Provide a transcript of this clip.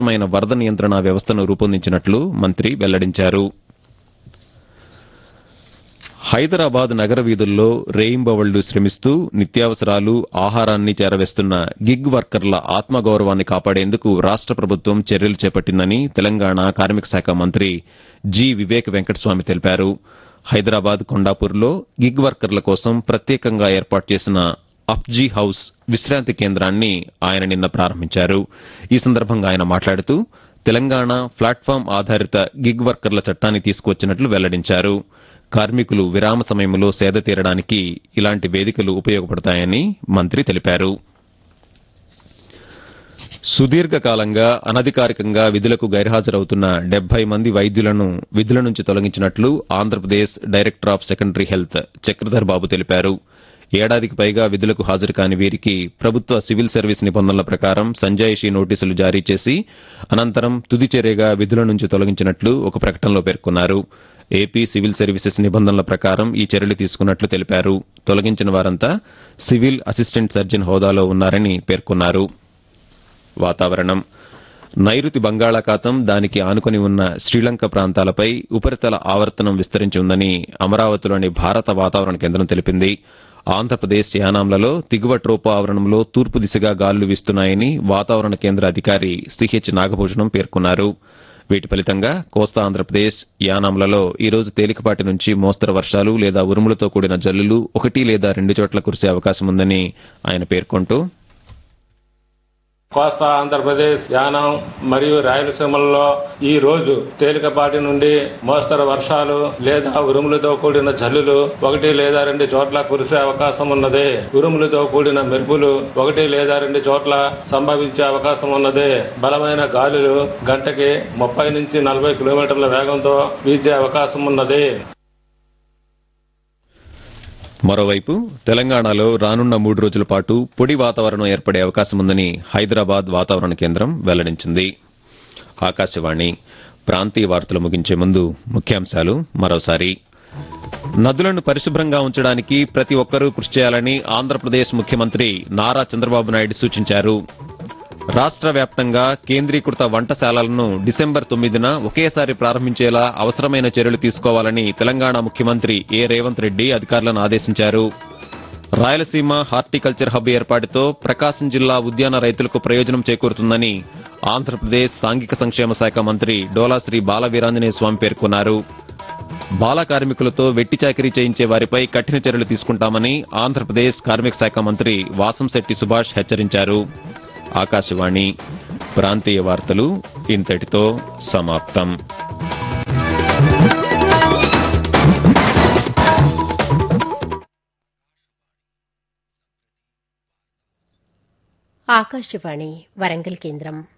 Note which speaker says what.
Speaker 1: మైన వరద నియంత్రణ వ్యవస్థను రూపొందించినట్లు మంత్రి వెల్లడించారు హైదరాబాద్ నగర వీధుల్లో రేయింబవళ్లు శ్రమిస్తూ నిత్యావసరాలు ఆహారాన్ని చేరవేస్తున్న గిగ్ వర్కర్ల ఆత్మగౌరవాన్ని కాపాడేందుకు రాష్ట ప్రభుత్వం చర్యలు చేపట్టిందని తెలంగాణ కార్మిక శాఖ మంత్రి జి వివేక్ వెంకటస్వామి తెలిపారు హైదరాబాద్ కొండాపూర్లో గిగ్ వర్కర్ల కోసం ప్రత్యేకంగా ఏర్పాటు చేసిన అప్జీ హౌస్ విశ్రాంతి కేంద్రాన్ని ఆయన నిన్న ప్రారంభించారు ఈ సందర్భంగా ఆయన మాట్లాడుతూ తెలంగాణ ప్లాట్ఫామ్ ఆధారిత గిగ్ వర్కర్ల చట్టాన్ని తీసుకువచ్చినట్లు వెల్లడించారు కార్మికులు విరామ సమయంలో సేద తీరడానికి ఇలాంటి వేదికలు ఉపయోగపడతాయని మంత్రి తెలిపారు సుదీర్ఘకాలంగా అనధికారికంగా విధులకు గైర్హాజరవుతున్న డెబ్బై మంది వైద్యులను విధుల నుంచి తొలగించినట్లు Andhra Pradesh director of secondary health Chakradhar Babu తెలిపారు ఏడాదికి పైగా విధులకు హాజరు కాని వీరికి ప్రభుత్వ సివిల్ సర్వీస్ నిబంధనల ప్రకారం సంజాయిషీ నోటీసులు జారీ చేసి అనంతరం తుది చర్యగా విధుల నుంచి తొలగించినట్లు ఒక ప్రకటనలో పేర్కొన్నారు ఏపీ సివిల్ సర్వీసెస్ నిబంధనల ప్రకారం ఈ చర్యలు తీసుకున్నట్లు తెలిపారు తొలగించిన వారంతా సివిల్ అసిస్టెంట్ సర్జన్ హోదాలో ఉన్నారని పేర్కొన్నారు వాతావరణం నైరుతి బంగాళాఖాతం దానికి ఆనుకొని ఉన్న శ్రీలంక ప్రాంతాలపై ఉపరితల ఆవర్తనం విస్తరించి ఉందని అమరావతిలోని భారత వాతావరణ కేంద్రం తెలిపింది ఆంధ్రప్రదేశ్ యానాంలలో దిగువ ట్రోపో ఆవరణంలో తూర్పు దిశగా గాలులు వీస్తున్నాయని వాతావరణ కేంద్ర అధికారి సిహెచ్ నాగభూషణం పేర్కొన్నారు వీటి ఫలితంగా కోస్తా ఆంధ్రప్రదేశ్ యానాంలలో ఈ రోజు తేలికపాటి నుంచి మోస్తరు వర్షాలు లేదా ఉరుములతో కూడిన జల్లులు ఒకటి లేదా రెండు చోట్ల కురిసే అవకాశం ఉందని ఆయన పేర్కొంటూ
Speaker 2: కోస్తా ఆంధ్రప్రదేశ్ యానం మరియు రాయలసీమల్లో ఈ రోజు తేలికపాటి నుండి మోస్తరు వర్షాలు లేదా ఉరుములతో కూడిన జల్లులు ఒకటి లేదా రెండు చోట్ల కురిసే అవకాశం ఉన్నది ఉరుములతో కూడిన మెరుపులు ఒకటి లేదా రెండు చోట్ల సంభవించే అవకాశం ఉన్నది బలమైన గాలులు గంటకి ముప్పై నుంచి నలభై కిలోమీటర్ల వేగంతో వీచే అవకాశం ఉన్నది
Speaker 1: మరోవైపు తెలంగాణలో రానున్న మూడు రోజుల పాటు పొడి వాతావరణం ఏర్పడే అవకాశం ఉందని హైదరాబాద్ వాతావరణ కేంద్రం వెల్లడించింది ఆకాశవాణి ప్రాంతీయ వార్తలు ముగించే ముందు ముఖ్యాంశాలు మరోసారి నదులను పరిశుభ్రంగా ఉంచడానికి ప్రతి ఒక్కరూ కృషి చేయాలని ఆంధ్రప్రదేశ్ ముఖ్యమంత్రి నారా చంద్రబాబు నాయుడు సూచించారు రాష్ట్ర వ్యాప్తంగా కేంద్రీకృత వంటశాలలను డిసెంబర్ తొమ్మిదిన ఒకేసారి ప్రారంభించేలా అవసరమైన చర్యలు తీసుకోవాలని తెలంగాణ ముఖ్యమంత్రి ఏ రేవంత్ రెడ్డి అధికారులను ఆదేశించారు రాయలసీమ హార్టికల్చర్ హబ్ ఏర్పాటుతో ప్రకాశం జిల్లా ఉద్యాన రైతులకు ప్రయోజనం చేకూరుతుందని ఆంధ్రప్రదేశ్ సాంఘిక సంక్షేమ శాఖ మంత్రి డోలాశ్రీ బాలవీరాంజనేయ స్వామి పేర్కొన్నారు బాల కార్మికులతో వెట్టి చాకిరీ చేయించే వారిపై కఠిన చర్యలు తీసుకుంటామని ఆంధ్రప్రదేశ్ కార్మిక శాఖ మంత్రి వాసంశెట్టి సుభాష్ హెచ్చరించారు ఆకాశవాణి ప్రాంతీయ వార్తలు ఇంతటితో సమాప్తం
Speaker 3: ఆకాశవాణి వరంగల్ కేంద్రం